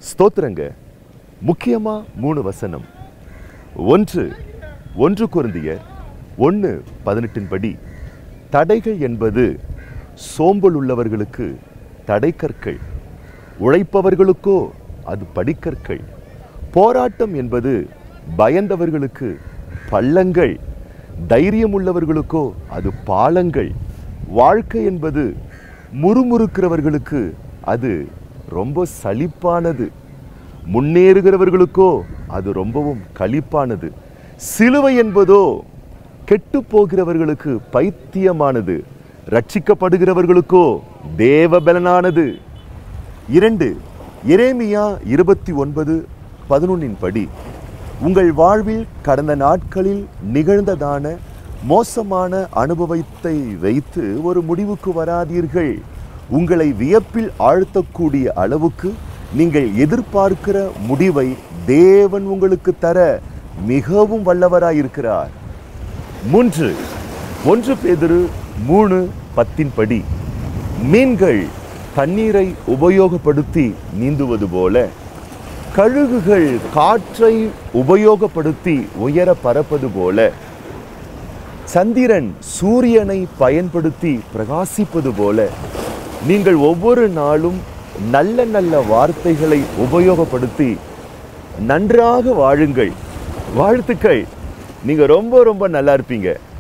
ஸ்தோத்திரங்க முக்கியமா மூணு வசனம் ஒன்று ஒன்று குருந்தியர் ஒன்று பதினெட்டின் படி தடைகள் என்பது சோம்பல் உள்ளவர்களுக்கு தடைக்கற்கள் உழைப்பவர்களுக்கோ அது படிக்கற்கள் போராட்டம் என்பது பயந்தவர்களுக்கு பள்ளங்கள் தைரியம் உள்ளவர்களுக்கோ அது பாலங்கள் வாழ்க்கை என்பது முறுமுறுக்கிறவர்களுக்கு அது ரொம்ப சலிப்பானது முன்னேறுகிறவர்களுக்கோ அது ரொம்பவும் களிப்பானது சிலுவை என்பதோ கெட்டு போகிறவர்களுக்கு பைத்தியமானது ரட்சிக்கப்படுகிறவர்களுக்கோ தேவபலனானது இரண்டு எரேமியா இருபத்தி ஒன்பது பதினொன்னின் படி உங்கள் வாழ்வில் கடந்த நாட்களில் நிகழ்ந்ததான மோசமான அனுபவத்தை வைத்து ஒரு முடிவுக்கு வராதீர்கள் உங்களை வியப்பில் ஆழ்த்தக்கூடிய அளவுக்கு நீங்கள் எதிர்பார்க்கிற முடிவை தேவன் உங்களுக்கு தர மிகவும் வல்லவராயிருக்கிறார் மூன்று ஒன்று பேதுரு மூணு பத்தின் படி மீன்கள் தண்ணீரை உபயோகப்படுத்தி நீந்துவது போல கழுகுகள் காற்றை உபயோகப்படுத்தி உயர பறப்பது போல சந்திரன் சூரியனை பயன்படுத்தி பிரகாசிப்பது போல நீங்கள் ஒவ்வொரு நாளும் நல்ல நல்ல வார்த்தைகளை உபயோகப்படுத்தி நன்றாக வாழுங்கள் வாழ்த்துக்கள் நீங்க ரொம்ப ரொம்ப நல்லா இருப்பீங்க